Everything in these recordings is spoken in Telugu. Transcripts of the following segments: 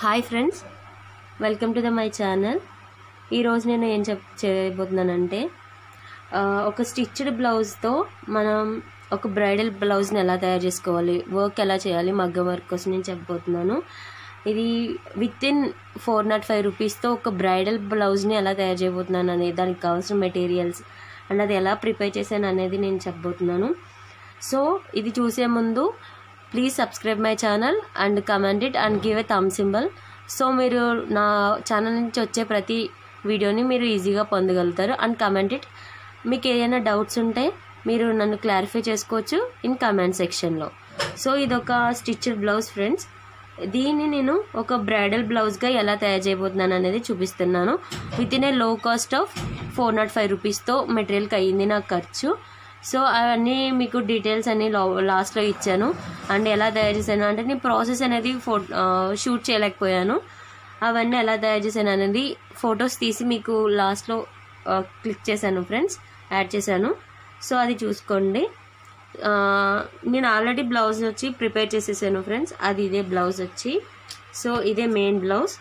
hi friends welcome to the my channel ఈరోజు నేను ఏం చెప్ చేయబోతున్నానంటే ఆ, ఒక స్టిచ్డ్ బ్లౌజ్తో మనం ఒక బ్రైడల్ బ్లౌజ్ని ఎలా తయారు చేసుకోవాలి వర్క్ ఎలా చేయాలి మగ్గ వర్క్ కోసం నేను చెప్పబోతున్నాను ఇది within four nought five రూపీస్తో ఒక బ్రైడల్ బ్లౌజ్ని ఎలా తయారు చేయబోతున్నాను అనేది దానికి కావాల్సిన మెటీరియల్స్ అండ్ అది ఎలా ప్రిపేర్ చేశాను అనేది నేను చెప్పబోతున్నాను సో ఇది చూసే ముందు please subscribe my channel and comment it and give a thumb symbol so మీరు నా ఛానల్ నుంచి వచ్చే ప్రతి వీడియోని మీరు ఈజీగా పొందగలుగుతారు అండ్ కమెంట్ ఇట్ మీకు ఏదైనా డౌట్స్ ఉంటే మీరు నన్ను క్లారిఫై చేసుకోవచ్చు ఇన్ కమెంట్ సెక్షన్లో సో ఇది ఒక స్టిచ్డ్ బ్లౌజ్ ఫ్రెండ్స్ దీన్ని నేను ఒక బ్రైడల్ బ్లౌజ్గా ఎలా తయారు చేయబోతున్నాను అనేది చూపిస్తున్నాను with within a low cost of four nought five రూపీస్తో మెటీరియల్కి అయ్యింది నాకు ఖర్చు సో అవన్నీ మీకు డీటెయిల్స్ అన్ని లాస్ట్లో ఇచ్చాను అండ్ ఎలా తయారు చేశాను అంటే నేను ప్రాసెస్ అనేది ఫో షూట్ చేయలేకపోయాను అవన్నీ ఎలా తయారు చేశాను అనేది ఫొటోస్ తీసి మీకు లాస్ట్లో క్లిక్ చేశాను ఫ్రెండ్స్ యాడ్ చేశాను సో అది చూసుకోండి ఆ, నేను ఆల్రెడీ బ్లౌజ్ వచ్చి ప్రిపేర్ చేసేసాను ఫ్రెండ్స్ అది ఇదే బ్లౌజ్ వచ్చి సో ఇదే మెయిన్ బ్లౌజ్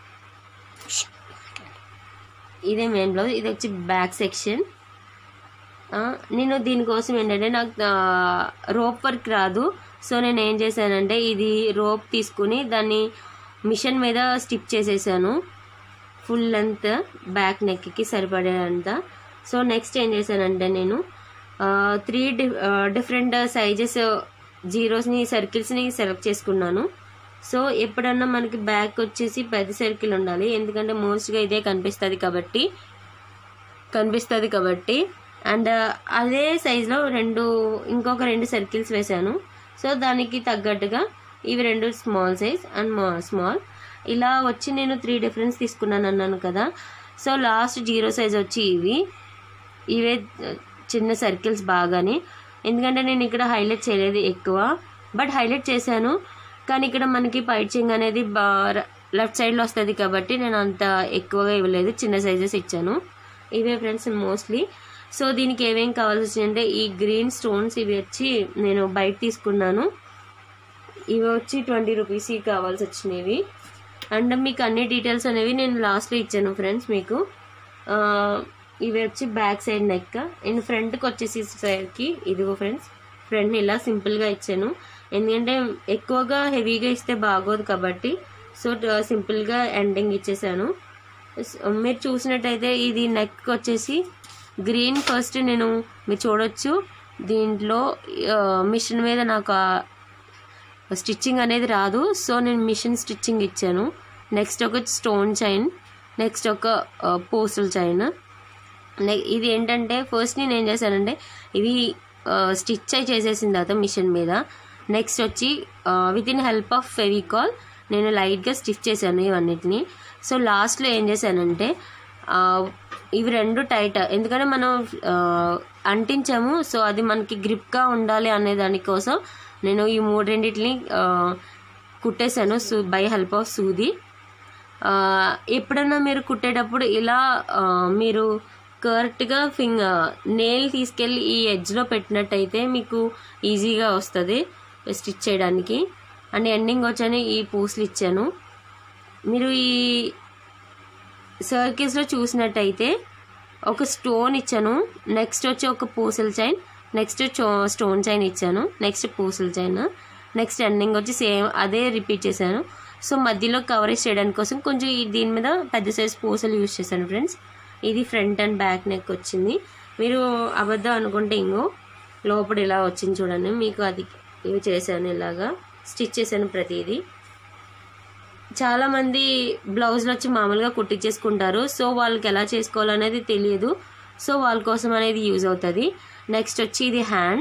ఇదే మెయిన్ బ్లౌజ్ ఇది వచ్చి బ్యాక్ సెక్షన్ ఆ, నేను దీనికోసం ఏంటంటే నాకు రోప్ వర్క్ రాదు సో నేను ఏం చేశానంటే ఇది రోప్ తీసుకుని దాన్ని మిషన్ మీద స్టిప్ చేసేసాను ఫుల్ లెంత్ బ్యాక్ నెక్కి సరిపడేంత సో నెక్స్ట్ ఏం చేశానంటే నేను త్రీ డిఫరెంట్ సైజెస్ జీరోస్ని సర్కిల్స్ని సెలెక్ట్ చేసుకున్నాను సో ఎప్పుడన్నా మనకి బ్యాక్ వచ్చేసి పెద్ద సర్కిల్ ఉండాలి ఎందుకంటే మోస్ట్గా ఇదే కనిపిస్తుంది కాబట్టి కనిపిస్తుంది కాబట్టి అండ్ అదే సైజులో రెండు ఇంకొక రెండు సర్కిల్స్ వేశాను సో దానికి తగ్గట్టుగా ఇవి రెండు స్మాల్ సైజ్ అండ్ స్మాల్ ఇలా వచ్చి నేను త్రీ డిఫరెన్స్ తీసుకున్నాను అన్నాను కదా సో లాస్ట్ జీరో సైజ్ వచ్చి ఇవి ఇవే చిన్న సర్కిల్స్ బాగానే ఎందుకంటే నేను ఇక్కడ హైలైట్ చేయలేదు ఎక్కువ బట్ హైలైట్ చేశాను కానీ ఇక్కడ మనకి పైచింగ్ అనేది బా లెఫ్ట్ సైడ్లో వస్తుంది కాబట్టి నేను అంత ఎక్కువగా ఇవ్వలేదు చిన్న సైజెస్ ఇచ్చాను ఇవే ఫ్రెండ్స్ మోస్ట్లీ సో దీనికి ఏమేం కావాల్సి వచ్చిందంటే ఈ గ్రీన్ స్టోన్స్ ఇవి వచ్చి నేను బయట తీసుకున్నాను ఇవి వచ్చి ట్వంటీ రూపీస్ కావాల్సి వచ్చినవి అండ్ మీకు అన్ని డీటెయిల్స్ అనేవి నేను లాస్ట్లో ఇచ్చాను ఫ్రెండ్స్ మీకు ఆ, ఇవి వచ్చి బ్యాక్ సైడ్ నెక్ అండ్ ఫ్రంట్కి వచ్చేసి సైడ్కి ఇదిగో ఫ్రెండ్స్ ఫ్రంట్ని ఇలా సింపుల్గా ఇచ్చాను ఎందుకంటే ఎక్కువగా హెవీగా ఇస్తే బాగోదు కాబట్టి సో సింపుల్గా ఎండింగ్ ఇచ్చేసాను సో మీరు చూసినట్టయితే ఇది నెక్ వచ్చేసి గ్రీన్ ఫస్ట్ నేను మీరు చూడొచ్చు దీంట్లో మిషన్ మీద నాకు ఆ స్టిచ్చింగ్ అనేది రాదు సో నేను మిషన్ స్టిచ్చింగ్ ఇచ్చాను నెక్స్ట్ ఒక స్టోన్ చైన్ నెక్స్ట్ ఒక పోస్టల్ చైన్ నె- ఇది ఏంటంటే ఫస్ట్ నేను ఏం చేశానంటే ఇవి స్టిచ్ అయి చేసేసిన తర్వాత మిషన్ మీద నెక్స్ట్ వచ్చి with in help of Fevicol నేను లైట్గా స్టిచ్ చేశాను ఇవన్నిటిని సో లాస్ట్లో ఏం చేశానంటే ఆ, ఇవి రెండు టైట్ ఎందుకంటే మనం ఆ, అంటించాము సో అది మనకి గ్రిప్గా ఉండాలి అనే దానికోసం నేను ఈ మూడు రెండింటిని ఆ, కుట్టేశాను సూ బై హెల్ప్ ఆఫ్ సూది ఆ, ఎప్పుడన్నా మీరు కుట్టేటప్పుడు ఇలా ఆ, మీరు కరెక్ట్గా ఫింగర్ నేల్ తీసుకెళ్ళి ఈ ఎడ్జ్లో పెట్టినట్టయితే మీకు ఈజీగా వస్తుంది స్టిచ్ చేయడానికి అండ్ ఎండింగ్ వచ్చాను ఈ పూసలు ఇచ్చాను మీరు ఈ సర్కిల్స్లో చూసినట్టయితే ఒక స్టోన్ ఇచ్చాను నెక్స్ట్ వచ్చి ఒక పూసల చైన్ నెక్స్ట్ స్టోన్ చైన్ ఇచ్చాను నెక్స్ట్ పూసల చైన్ నెక్స్ట్ ఎండింగ్ వచ్చి సేమ్ అదే రిపీట్ చేశాను సో మధ్యలో కవరేజ్ చేయడానికి కోసం కొంచెం ఈ దీని మీద పెద్ద సైజ్ పూసలు యూజ్ చేశాను ఫ్రెండ్స్ ఇది ఫ్రంట్ అండ్ బ్యాక్ నెక్ వచ్చింది మీరు అబద్ధం అనుకుంటే ఇంకో లోపల ఇలా వచ్చింది చూడండి మీకు అది ఇవి చేశాను ఇలాగా స్టిచ్ చేశాను ప్రతిదీ చాలామంది బ్లౌజ్లు వచ్చి మామూలుగా కుట్టించేసుకుంటారు సో వాళ్ళకి ఎలా చేసుకోవాలనేది తెలియదు సో వాళ్ళ కోసం అనేది యూజ్ అవుతుంది నెక్స్ట్ వచ్చి ఇది హ్యాండ్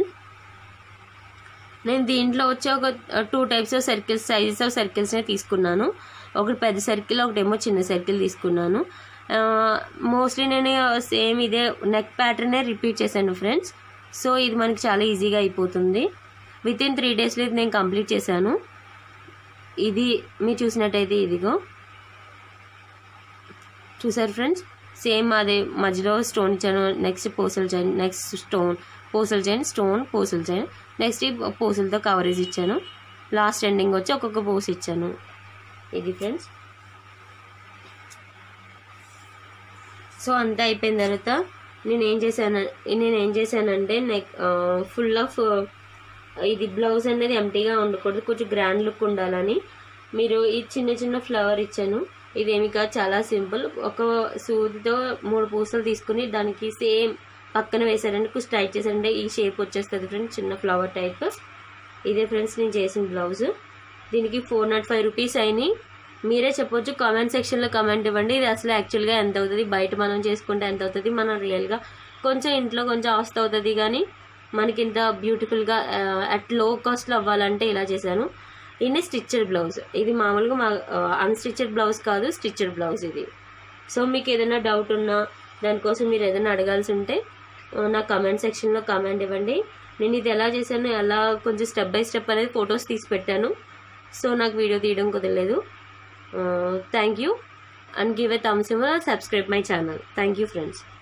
నేను దీంట్లో వచ్చి ఒక two types of circles sizes of సర్కిల్స్నే తీసుకున్నాను ఒకటి పెద్ద సర్కిల్ ఒకటేమో చిన్న సర్కిల్ తీసుకున్నాను మోస్ట్లీ నేను సేమ్ ఇదే నెక్ ప్యాటర్నే రిపీట్ చేశాను ఫ్రెండ్స్ సో ఇది మనకి చాలా ఈజీగా అయిపోతుంది విత్ ఇన్ త్రీ డేస్లో ఇది నేను కంప్లీట్ చేశాను ఇది మీరు చూసినట్టయితే ఇదిగో చూసారు ఫ్రెండ్స్ సేమ్ అదే మధ్యలో స్టోన్ ఇచ్చాను నెక్స్ట్ పోసల్ చైన్ నెక్స్ట్ స్టోన్ పోసల్ చైన్ స్టోన్ పోసల్ చైన్ నెక్స్ట్ ఈ పోసలతో కవరేజ్ ఇచ్చాను లాస్ట్ ఎండింగ్ వచ్చి ఒక్కొక్క పోస్ ఇచ్చాను ఇది ఫ్రెండ్స్ సో అంతా అయిపోయిన తర్వాత నేను ఏం చేశాను నేను ఏం చేశానంటే నెక్ ఫుల్ ఆఫ్ ఇది బ్లౌజ్ అనేది ఎంటీగా ఉండకూడదు కొంచెం గ్రాండ్ లుక్ ఉండాలని మీరు ఈ చిన్న చిన్న ఫ్లవర్ ఇచ్చాను ఇదేమి కాదు చాలా సింపుల్ ఒక సూదితో మూడు పూసలు తీసుకుని దానికి సేమ్ పక్కన వేసారంటే స్ట్రైట్ చేశారంటే ఈ షేప్ వచ్చేస్తుంది ఫ్రెండ్స్ చిన్న ఫ్లవర్ టైప్ ఇదే ఫ్రెండ్స్ నేను చేసిన బ్లౌజ్ దీనికి ఫోర్ నాట్ ఫైవ్ రూపీస్ అయినాయి మీరే చెప్పొచ్చు కామెంట్ సెక్షన్లో కామెంట్ ఇవ్వండి ఇది అసలు యాక్చువల్గా ఎంత అవుతుంది బయట మనం చేసుకుంటే ఎంత అవుతుంది మనం రియల్గా కొంచెం ఇంట్లో కొంచెం ఆస్తి అవుతుంది కానీ మనకి ఇంత బ్యూటిఫుల్గా అట్ లో కాస్ట్లో అవ్వాలంటే ఇలా చేశాను ఇది స్టిచ్చెడ్ బ్లౌజ్ ఇది మామూలుగా మా అన్స్టిచ్చెడ్ బ్లౌజ్ కాదు స్టిచ్చెడ్ బ్లౌజ్ ఇది సో మీకు ఏదైనా డౌట్ ఉన్నా దానికోసం మీరు ఏదైనా అడగాల్సి ఉంటే ఆ, నా కమెంట్ సెక్షన్లో కామెంట్ ఇవ్వండి నేను ఇది ఎలా చేశాను ఎలా కొంచెం స్టెప్ బై స్టెప్ అనేది ఫొటోస్ తీసి పెట్టాను సో నాకు వీడియో తీయడం కుదరలేదు thank you and give a thumbs subscribe my channel thank you friends